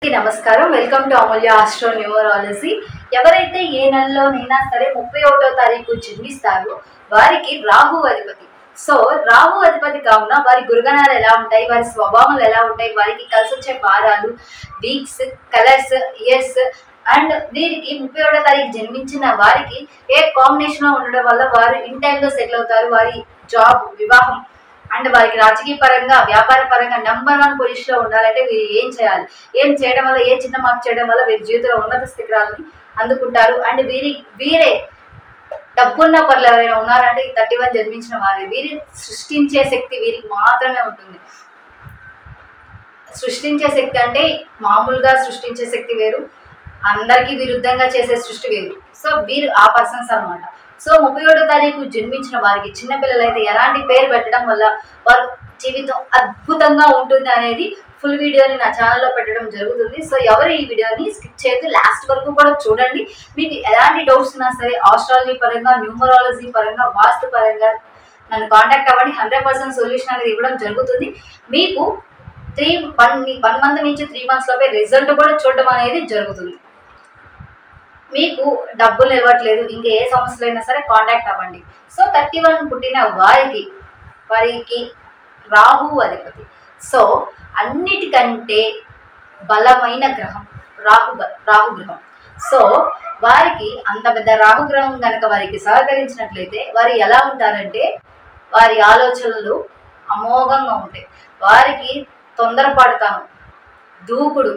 అందరికీ నమస్కారం welcome to Amulya astro numerology ఎవరైతే ఏ నెలలోనైనా సరే ముప్పై ఒకటో తారీఖు జన్మిస్తారో వారికి రాహు అధిపతి సో రాహు అధిపతి కావున వారి గురుగణాలు ఎలా ఉంటాయి వారి స్వభావాలు ఎలా ఉంటాయి వారికి కలిసి వచ్చే వారాలు వీక్స్ కలర్స్ ఇయర్స్ అండ్ వీరికి ముప్పై ఒకటో తారీఖు జన్మించిన వారికి ఏ కాంబినేషన్ లో ఉండడం వల్ల వారు ఇన్ టైంలో సెటిల్ అవుతారు వారి జాబ్ వివాహం అండ్ వారికి రాజకీయ పరంగా వ్యాపార పరంగా నెంబర్ వన్ పొజిషన్ లో ఉండాలంటే వీరు ఏం చేయాలి ఏం చేయడం వల్ల ఏ చిన్న మార్పు చేయడం వల్ల వీరి జీవితంలో ఉన్నత స్థితిరాలని అందుకుంటారు అండ్ వీరి వీరే డబ్బున్న పనులు ఎవరైనా ఉన్నారంటే ఈ థర్టీ వన్ జన్మించిన వారే వీరి సృష్టించే శక్తి వీరికి మాత్రమే ఉంటుంది సృష్టించే శక్తి అంటే మామూలుగా సృష్టించే శక్తి వేరు అందరికీ విరుద్ధంగా చేసే సృష్టి వేరు సో వీరు ఆ పర్సన్స్ అన్నమాట సో ముప్పై ఒకటో తారీఖు జన్మించిన వారికి చిన్నపిల్లలు అయితే ఎలాంటి పేరు పెట్టడం వల్ల వారు జీవితం అద్భుతంగా ఉంటుంది అనేది ఫుల్ వీడియోని నా ఛానల్లో పెట్టడం జరుగుతుంది సో ఎవరు ఈ వీడియోని స్కిప్ చేయొద్దు లాస్ట్ వరకు కూడా చూడండి మీకు ఎలాంటి డౌట్స్ ఉన్నా సరే ఆస్ట్రాలజీ పరంగా న్యూమరాలజీ పరంగా వాస్తు పరంగా నన్ను కాంటాక్ట్ అవ్వండి హండ్రెడ్ పర్సెంట్ సొల్యూషన్ అనేది ఇవ్వడం జరుగుతుంది మీకు త్రీ వన్ వన్ మంత్ నుంచి త్రీ మంత్స్ లోపే రిజల్ట్ కూడా చూడడం అనేది జరుగుతుంది మీకు డబ్బులు ఇవ్వట్లేదు ఇంకా ఏ సమస్యలైనా సరే కాంటాక్ట్ అవ్వండి సో థర్టీ వన్ పుట్టిన వారికి వారికి రాహు అధిపతి సో అన్నిటికంటే బలమైన గ్రహం రాహు రాహు గ్రహం సో వారికి అంత పెద్ద రాహు గ్రహం కనుక వారికి సహకరించినట్లయితే వారు ఎలా ఉంటారంటే వారి ఆలోచనలు అమోఘంగా ఉంటాయి వారికి తొందరపడతాను దూకుడు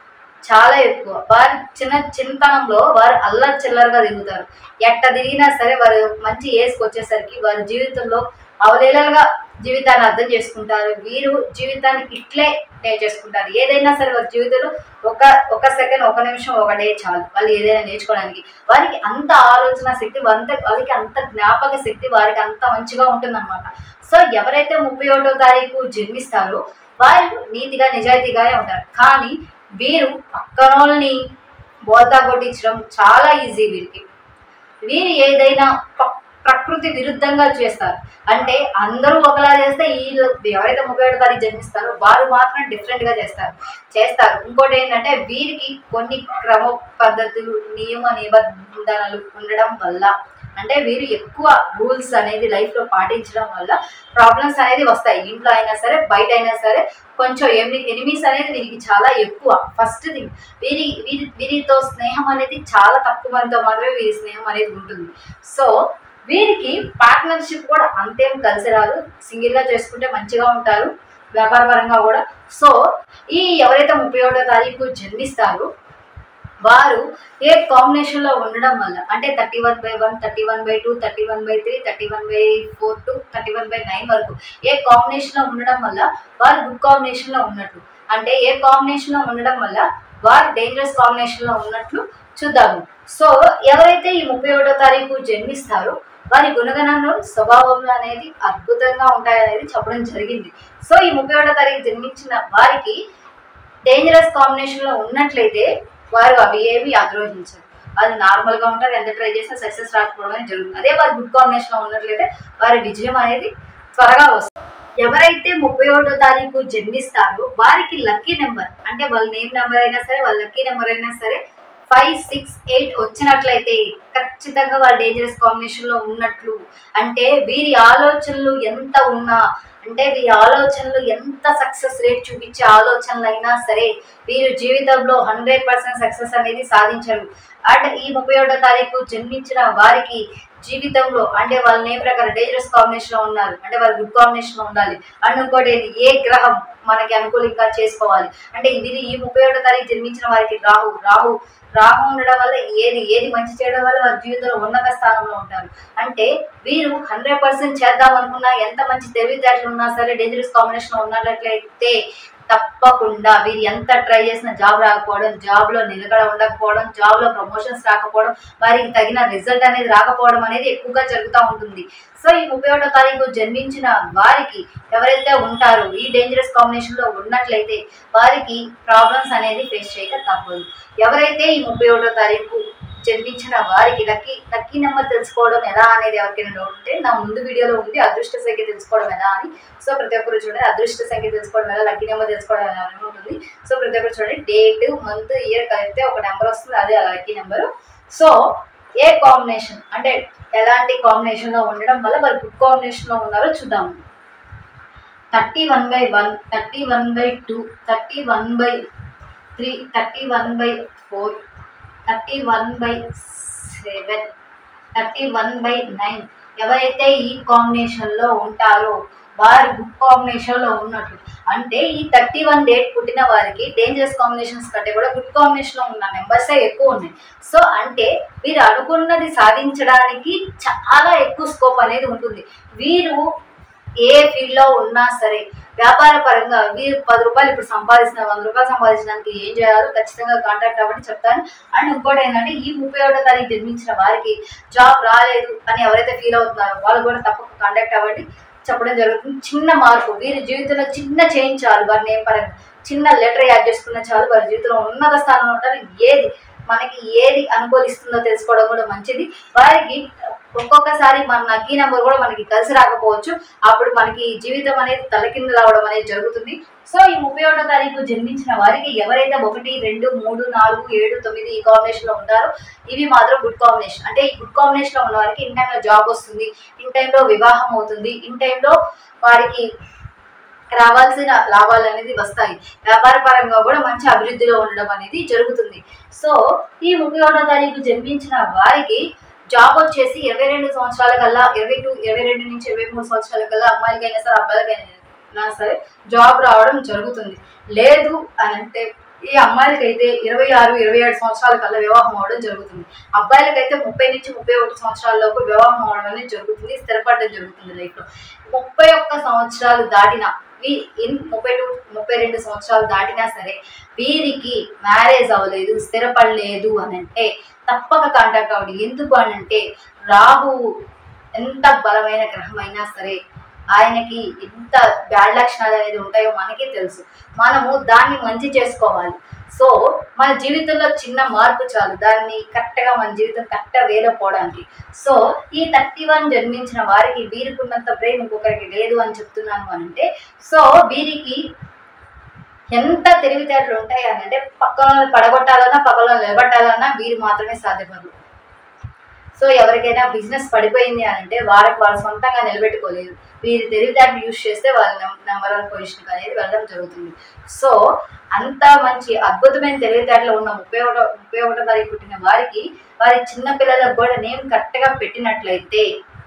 చాలా ఎక్కువ వారి చిన్న చిన్నతనంలో వారు అల్లరి చిల్లరగా తిరుగుతారు ఎట్ట తిరిగినా సరే వారు మంచి ఏజ్కి వచ్చేసరికి వారి జీవితంలో అవలేలగా జీవితాన్ని అర్థం చేసుకుంటారు వీరు జీవితాన్ని ఇట్లే డే చేసుకుంటారు ఏదైనా సరే వారి జీవితంలో ఒక ఒక సెకండ్ ఒక నిమిషం ఒక డే చాలు వాళ్ళు ఏదైనా నేర్చుకోవడానికి వారికి అంత ఆలోచన శక్తి అంత వారికి అంత జ్ఞాపక శక్తి వారికి అంత మంచిగా ఉంటుందన్నమాట సో ఎవరైతే ముప్పై ఒకటో తారీఖు జన్మిస్తారో వారు నీతిగా నిజాయితీగానే ఉంటారు కానీ వీరు పక్కనోళ్ళని బోల్తా కొట్టించడం చాలా ఈజీ వీరికి వీరు ఏదైనా ప్ర- ప్రకృతి విరుద్ధంగా చేస్తారు అంటే అందరూ ఒకలా చేస్తే వీళ్ళు ఎవరైతే ముప్పై ఏడు తారీఖు జన్మిస్తారో వారు మాత్రం డిఫరెంట్గా చేస్తారు చేస్తారు ఇంకోటి ఏంటంటే వీరికి కొన్ని క్రమ పద్ధతులు నియమ నిబంధనలు ఉండడం వల్ల అంటే వీరు ఎక్కువ రూల్స్ అనేది లైఫ్లో పాటించడం వల్ల ప్రాబ్లమ్స్ అనేది వస్తాయి ఇంట్లో అయినా సరే బయట అయినా సరే కొంచెం ఎమి ఎనిమీస్ అనేది వీరికి చాలా ఎక్కువ ఫస్ట్ థింగ్ వీరి వీరి వీరితో స్నేహం అనేది చాలా తక్కువ మందితో మాత్రమే వీరి స్నేహం అనేది ఉంటుంది సో వీరికి పార్ట్నర్షిప్ కూడా అంతేం కలిసి రాదు సింగిల్గా చేసుకుంటే మంచిగా ఉంటారు వ్యాపారపరంగా కూడా సో ఈ ఎవరైతే ముప్పై ఒకటో తారీఖు జన్మిస్తారో వారు ఏ కాంబినేషన్లో ఉండడం వల్ల అంటే thirty one by one thirty one by two thirty one by three thirty one by four to thirty one by nine వరకు ఏ కాంబినేషన్లో ఉండడం వల్ల వారు గుడ్ కాంబినేషన్లో ఉన్నట్టు అంటే ఏ కాంబినేషన్లో ఉండడం వల్ల వారు డేంజరస్ కాంబినేషన్లో ఉన్నట్లు చూద్దాము సో ఎవరైతే ఈ ముప్పై ఒకటో తారీఖు జన్మిస్తారో వారి గుణగణంలో స్వభావంలో అనేది అద్భుతంగా ఉంటాయనేది చెప్పడం జరిగింది సో ఈ ముప్పై ఒకటో తారీఖు జన్మించిన వారికి డేంజరస్ కాంబినేషన్లో ఉన్నట్లయితే వారు అవి ఏవి ఆగ్రహించరు అది నార్మల్గా ఉంటారు ఎంత ట్రై చేసినా సక్సెస్ రాకపోవడం అనేది జరుగుతుంది అదే వారు గుడ్ కాంబినేషన్లో ఉన్నట్లయితే వారి విజయం అనేది త్వరగా వస్తుంది ఎవరైతే ముప్పై ఒకటో తారీఖు జన్మిస్తారో వారికి లక్కీ నెంబర్ అంటే వాళ్ళ నేమ్ నెంబర్ అయినా సరే వాళ్ళ లక్కీ నెంబర్ అయినా సరే ఫైవ్ సిక్స్ ఎయిట్ వచ్చినట్లయితే ఖచ్చితంగా వాళ్ళు డేంజరస్ కాంబినేషన్లో ఉన్నట్లు అంటే వీరి ఆలోచనలు ఎంత ఉన్నా అంటే వీరి ఆలోచనలు ఎంత సక్సెస్ రేట్ చూపించే ఆలోచనలు అయినా సరే వీరు జీవితంలో హండ్రెడ్ పర్సెంట్ సక్సెస్ అనేది సాధించరు అండ్ ఈ ముప్పై ఒకటో తారీఖు జన్మించిన వారికి జీవితంలో అంటే వాళ్ళ నేమ్ ప్రకారం డేంజరస్ కాంబినేషన్ లో ఉన్నారు అంటే వాళ్ళు గుడ్ కాంబినేషన్ లో ఉండాలి అండ్ ఇంకోటి ఏంటి, ఏ గ్రహం మనకి అనుకూలంగా చేసుకోవాలి అంటే వీరి ఈ ముప్పై ఒకటో తారీఖు జన్మించిన వారికి రాహు రాహు రాహు ఉండడం వల్ల ఏది ఏది మంచి చేయడం వల్ల వారి జీవితంలో ఉన్నత స్థానంలో ఉంటారు అంటే వీరు హండ్రెడ్ పర్సెంట్ చేద్దాం అనుకున్నా ఎంత మంచి తెలివితేటలు ఉన్నా సరే డేంజరస్ కాంబినేషన్ లో ఉన్నట్లయితే తప్పకుండా వీరు ఎంత ట్రై చేసినా జాబ్ రాకపోవడం జాబ్ లో నిలకడ ఉండకపోవడం జాబ్ లో ప్రమోషన్స్ రాకపోవడం వారికి తగిన రిజల్ట్ అనేది రాకపోవడం అనేది ఎక్కువగా జరుగుతూ ఉంటుంది సో ఈ ముప్పై ఒకటో తారీఖు జన్మించిన వారికి ఎవరైతే ఉంటారో ఈ డేంజరస్ కాంబినేషన్ లో ఉన్నట్లయితే వారికి ప్రాబ్లమ్స్ అనేది ఫేస్ చేయక తప్పదు ఎవరైతే ఈ ముప్పై ఒకటో తారీఖు జన్మించిన వారికి లక్కీ లక్కీ నెంబర్ తెలుసుకోవడం ఎలా అనేది ఎవరికైనా డౌట్ ఉంటే నా ముందు వీడియోలో ఉంది అదృష్ట సంఖ్య తెలుసుకోవడం ఎలా అని సో ప్రతి ఒక్కరు చూడండి అదృష్ట సంఖ్య తెలుసుకోవడం ఎలా లక్కీ నెంబర్ తెలుసుకోవడం ఎలా అని ఉంటుంది సో ప్రతి ఒక్కరు చూడండి డేట్ మంత్ ఇయర్ కలిపితే ఒక నెంబర్ వస్తుంది అదే లక్కీ నెంబరు సో ఏ కాంబినేషన్ అంటే ఎలాంటి కాంబినేషన్లో ఉండడం వల్ల వారు గుడ్ కాంబినేషన్లో ఉన్నారో చూద్దాము thirty one by one thirty one by two thirty one by three thirty one by four thirty one by seven thirty one by nine ఎవరైతే ఈ కాంబినేషన్లో ఉంటారో వారు గుడ్ కాంబినేషన్లో ఉన్నట్టు అంటే ఈ థర్టీ వన్ డేట్ పుట్టిన వారికి డేంజరస్ కాంబినేషన్స్ కంటే కూడా గుడ్ కాంబినేషన్లో ఉన్న నెంబర్సే ఎక్కువ ఉన్నాయి సో అంటే వీరు అనుకున్నది సాధించడానికి చాలా ఎక్కువ స్కోప్ అనేది ఉంటుంది వీరు ఏ ఫీల్డ్లో ఉన్నా సరే వ్యాపార పరంగా వీరు పది రూపాయలు ఇప్పుడు సంపాదిస్తున్నారు వంద రూపాయలు సంపాదించడానికి ఏం చేయాలో ఖచ్చితంగా కాంటాక్ట్ అవ్వండి చెప్తాను అండ్ ఇంకోటి ఏంటంటే ఈ ముప్పై ఒకటో తారీఖు జన్మించిన వారికి జాబ్ రాలేదు అని ఎవరైతే ఫీల్ అవుతున్నారో వాళ్ళు కూడా తప్పక కాంటాక్ట్ అవ్వండి చెప్పడం జరుగుతుంది చిన్న మార్పు వీరి జీవితంలో చిన్న చేంజ్ చాలు వారి నేమ్ పరంగా చిన్న లెటర్ యాడ్ చేసుకున్న చాలు వారి జీవితంలో ఉన్నత స్థానంలో ఉంటారు ఏది మనకి ఏది అనుకూలిస్తుందో తెలుసుకోవడం కూడా మంచిది వారికి ఒక్కొక్కసారి మన నక్కీ నెంబర్ కూడా మనకి కలిసి రాకపోవచ్చు అప్పుడు మనకి జీవితం అనేది తలకింద రావడం అనేది జరుగుతుంది సో ఈ ముప్పై ఒకటో తారీఖు జన్మించిన వారికి ఎవరైతే ఒకటి రెండు మూడు నాలుగు ఏడు తొమ్మిది ఈ కాంబినేషన్లో ఉంటారో ఇవి మాత్రం గుడ్ కాంబినేషన్ అంటే ఈ గుడ్ కాంబినేషన్లో ఉన్న వారికి ఇన్ టైంలో జాబ్ వస్తుంది ఇన్ టైంలో వివాహం అవుతుంది ఇన్ టైంలో వారికి రావాల్సిన లాభాలు అనేది వస్తాయి వ్యాపార పరంగా కూడా మంచి అభివృద్ధిలో ఉండడం అనేది జరుగుతుంది సో ఈ ముప్పై ఒకటో తారీఖు జన్మించిన వారికి జాబ్ వచ్చేసి ఇరవై రెండు సంవత్సరాల కల్లా ఇరవై టూ ఇరవై రెండు నుంచి ఇరవై మూడు సంవత్సరాల కల్లా అమ్మాయిలకైనా సరే అబ్బాయిలకైనా సరే జాబ్ రావడం జరుగుతుంది లేదు అని అంటే ఈ అమ్మాయిలకైతే ఇరవై ఆరు ఇరవై ఏడు సంవత్సరాల కల్లా వివాహం అవడం జరుగుతుంది అబ్బాయిలకైతే ముప్పై నుంచి ముప్పై ఒకటి సంవత్సరాలలోపు వివాహం అవడం అనేది జరుగుతుంది స్థిరపడడం జరుగుతుంది లైఫ్లో ముప్పై ఒక్క సంవత్సరాలు దాటిన వీ ఇన్ ముప్పై టూ ముప్పై రెండు సంవత్సరాలు దాటినా సరే వీరికి మ్యారేజ్ అవ్వలేదు స్థిరపడలేదు అని అంటే తప్పక కాంటాక్ట్ అవ్వండి ఎందుకు అని అంటే రాహు ఎంత బలమైన గ్రహం అయినా సరే ఆయనకి ఎంత బ్యాడ్ లక్షణాలు అనేది ఉంటాయో మనకే తెలుసు మనము దాన్ని మంచి చేసుకోవాలి సో మన జీవితంలో చిన్న మార్పు చాలు దాన్ని కరెక్ట్గా మన జీవితం కరెక్ట్గా వేలో పోవడానికి సో ఈ థర్టీ వన్ జన్మించిన వారికి వీరికి ఉన్నంత బ్రెయిన్ ఇంకొకరికి లేదు అని చెప్తున్నాను అని అంటే సో వీరికి ఎంత తెలివితేటలు ఉంటాయి అని అంటే పక్కన పడగొట్టాలన్నా పక్కన నిలబట్టాలన్నా వీరు మాత్రమే సాధ్యపడరు సో ఎవరికైనా బిజినెస్ పడిపోయింది అని అంటే వారికి వాళ్ళు సొంతంగా నిలబెట్టుకోలేదు వీరి తెలివితేటలు యూజ్ చేస్తే వాళ్ళ నెంబర్ వన్ పొజిషన్కి అనేది వెళ్ళడం జరుగుతుంది సో అంత మంచి అద్భుతమైన తెలివితేటలు ఉన్న ముప్పై ఒకటో ముప్పై ఒకటో తారీఖు పుట్టిన వారికి వారి చిన్న పిల్లలకు కూడా నేమ్ కరెక్ట్గా పెట్టినట్లయితే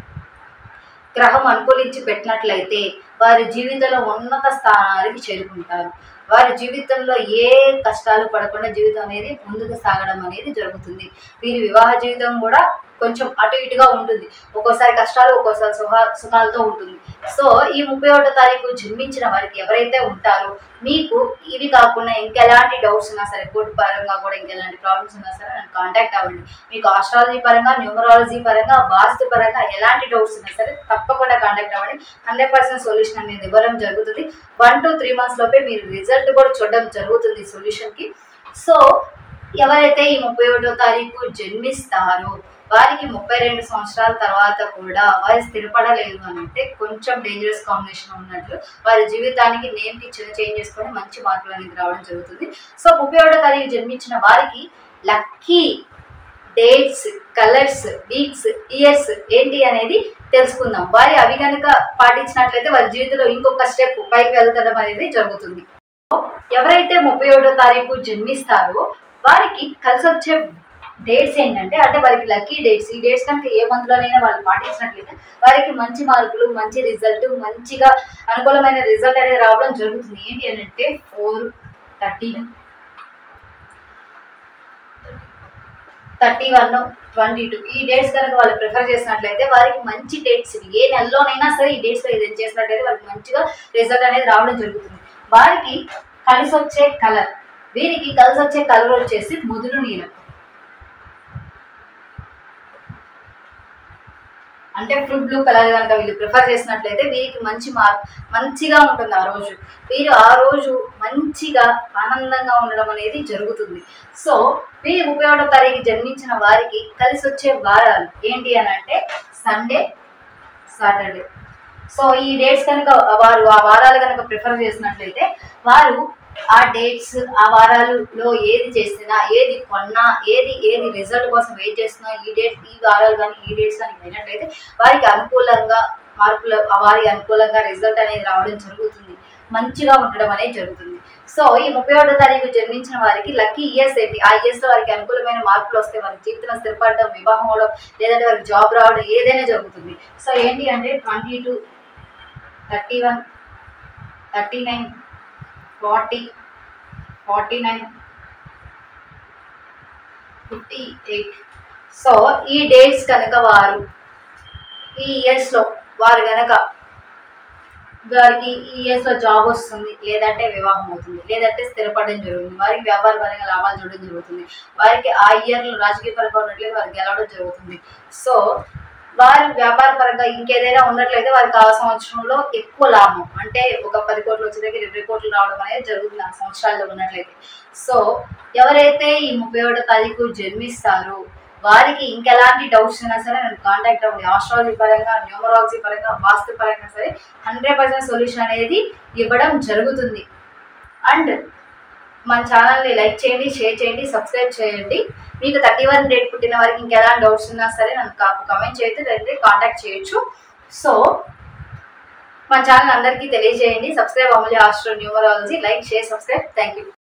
గ్రహం అనుకూలించి పెట్టినట్లయితే వారి జీవితంలో ఉన్నత స్థానానికి చేరుకుంటారు వారి జీవితంలో ఏ కష్టాలు పడకుండా జీవితం అనేది ముందుకు సాగడం అనేది జరుగుతుంది వీరి వివాహ జీవితం కూడా కొంచెం అటు ఇటుగా ఉంటుంది ఒక్కోసారి కష్టాలు ఒక్కోసారి సుఖ సుఖాలతో ఉంటుంది సో ఈ ముప్పై ఒకటో తారీఖు జన్మించిన వారికి ఎవరైతే ఉంటారో మీకు ఇవి కాకుండా ఇంకెలాంటి డౌట్స్ ఉన్నా సరే కోర్టు పరంగా కూడా ఇంకెలాంటి ప్రాబ్లమ్స్ ఉన్నా సరే నన్ను కాంటాక్ట్ అవ్వండి మీకు ఆస్ట్రాలజీ పరంగా న్యూమరాలజీ పరంగా వాస్తు పరంగా ఎలాంటి డౌట్స్ ఉన్నా సరే తప్పకుండా కాంటాక్ట్ అవ్వండి హండ్రెడ్ పర్సెంట్ సొల్యూషన్ అనేది ఇవ్వడం జరుగుతుంది వన్ టు త్రీ మంత్స్ లోపే మీరు రిజల్ట్ కూడా చూడడం జరుగుతుంది సొల్యూషన్కి సో ఎవరైతే ఈ ముప్పై ఒకటో తారీఖు జన్మిస్తారో వారికి ముప్పై రెండు సంవత్సరాల తర్వాత కూడా వారు స్థిరపడలేదు అని అంటే కొంచెం డేంజరస్ కాంబినేషన్ ఉన్నట్లు వారి జీవితానికి నేమ్ చిన్న చేంజ్ చేసుకొని మంచి మార్పులు అనేది రావడం జరుగుతుంది సో ముప్పై ఒకటో తారీఖు జన్మించిన వారికి lucky dates colours weeks years ఏంటి అనేది తెలుసుకుందాం వారి అవి కనుక పాటించినట్లయితే వారి జీవితంలో ఇంకొక స్టెప్ పైకి వెళ్తడం అనేది జరుగుతుంది ఎవరైతే ముప్పై ఒకటో తారీఖు జన్మిస్తారో వారికి కలిసి వచ్చే డేట్స్ ఏంటంటే అంటే వారికి లక్కీ డేట్స్ ఈ డేట్స్ కనుక ఏ మంత్లోనైనా వాళ్ళు పాటించినట్లయితే వారికి మంచి మార్కులు మంచి రిజల్ట్ మంచిగా అనుకూలమైన రిజల్ట్ అనేది రావడం జరుగుతుంది ఏంటి అని అంటే four thirteen thirty one twenty two ఈ డేట్స్ కనుక వాళ్ళు ప్రిఫర్ చేసినట్లయితే వారికి మంచి డేట్స్ ఇవి ఏ నెలలోనైనా సరే ఈ డేట్స్లో ఇది చేసినట్లయితే వారికి మంచిగా రిజల్ట్ అనేది రావడం జరుగుతుంది వారికి కలిసి వచ్చే కలర్ వీరికి కలిసి వచ్చే కలర్ వచ్చేసి ముదురు నీలం అంటే ఫుడ్ బ్లూ కలర్ కనుక వీళ్ళు ప్రిఫర్ చేసినట్లయితే వీరికి మంచి మార్క్ మంచిగా ఉంటుంది ఆ రోజు వీరు ఆ రోజు మంచిగా ఆనందంగా ఉండడం అనేది జరుగుతుంది సో వీరి ముప్పై ఒకటో తారీఖు జన్మించిన వారికి కలిసి వచ్చే వారాలు ఏంటి అని అంటే సండే సాటర్డే సో ఈ డేట్స్ కనుక వారు ఆ వారాలు కనుక ప్రిఫర్ చేసినట్లయితే వారు ఆ డేట్స్ ఆ వారాలలో ఏది చేసినా ఏది కొన్నా ఏది ఏది రిజల్ట్ కోసం వెయిట్ చేస్తున్నా ఈ డేట్ ఈ వారాలు కానీ ఈ డేట్స్ కానీ అయినట్లయితే వారికి అనుకూలంగా మార్పుల వారి అనుకూలంగా రిజల్ట్ అనేది రావడం జరుగుతుంది మంచిగా ఉండడం అనేది జరుగుతుంది సో ఈ ముప్పై ఒకటో తారీఖు జన్మించిన వారికి లక్కీ ఇయర్స్ ఏంటి ఆ ఇయర్స్ లో వారికి అనుకూలమైన మార్పులు వస్తే వారి జీవితంలో స్థిరపడడం వివాహం అవడం లేదంటే వారికి జాబ్ రావడం ఏదైనా జరుగుతుంది సో ఏంటి అంటే twenty two thirty one thirty nine forty forty nine fifty eight so ఈ డేట్స్ కనుక వారు ఈ ఇయర్స్లో వారు కనుక వారికి ఈ ఇయర్స్లో జాబ్ వస్తుంది లేదంటే వివాహం అవుతుంది లేదంటే స్థిరపడడం జరుగుతుంది వారికి వ్యాపార పరంగా లాభాలు చూడడం జరుగుతుంది వారికి ఆ ఇయర్లో రాజకీయ పరంగా ఉన్నట్లయితే వారికి గెలవడం జరుగుతుంది సో వారి వ్యాపార పరంగా ఇంకేదైనా ఉన్నట్లయితే వారికి ఆ సంవత్సరంలో ఎక్కువ లాభం అంటే ఒక పది కోట్లు వచ్చే దగ్గర ఇరవై కోట్లు రావడం అనేది జరుగుతుంది ఆ సంవత్సరాల్లో ఉన్నట్లయితే సో ఎవరైతే ఈ ముప్పై ఒకటో తారీఖు జన్మిస్తారో వారికి ఇంకెలాంటి డౌట్స్ అయినా సరే నన్ను కాంటాక్ట్ అవ్వండి ఆస్ట్రాలజీ పరంగా న్యూమరాలజీ పరంగా వాస్తు పరంగా సరే హండ్రెడ్ పర్సెంట్ సొల్యూషన్ అనేది ఇవ్వడం జరుగుతుంది అండ్ మన ఛానల్ని లైక్ చేయండి షేర్ చేయండి సబ్స్క్రైబ్ చేయండి మీకు థర్టీ వన్ డేట్ పుట్టిన వారికి ఇంకెలాంటి డౌట్స్ ఉన్నా సరే నన్ను కమెంట్ చేయొచ్చు లేదంటే కాంటాక్ట్ చేయొచ్చు సో మన ఛానల్ అందరికీ తెలియజేయండి subscribe Amulya astro numerology like share subscribe thank you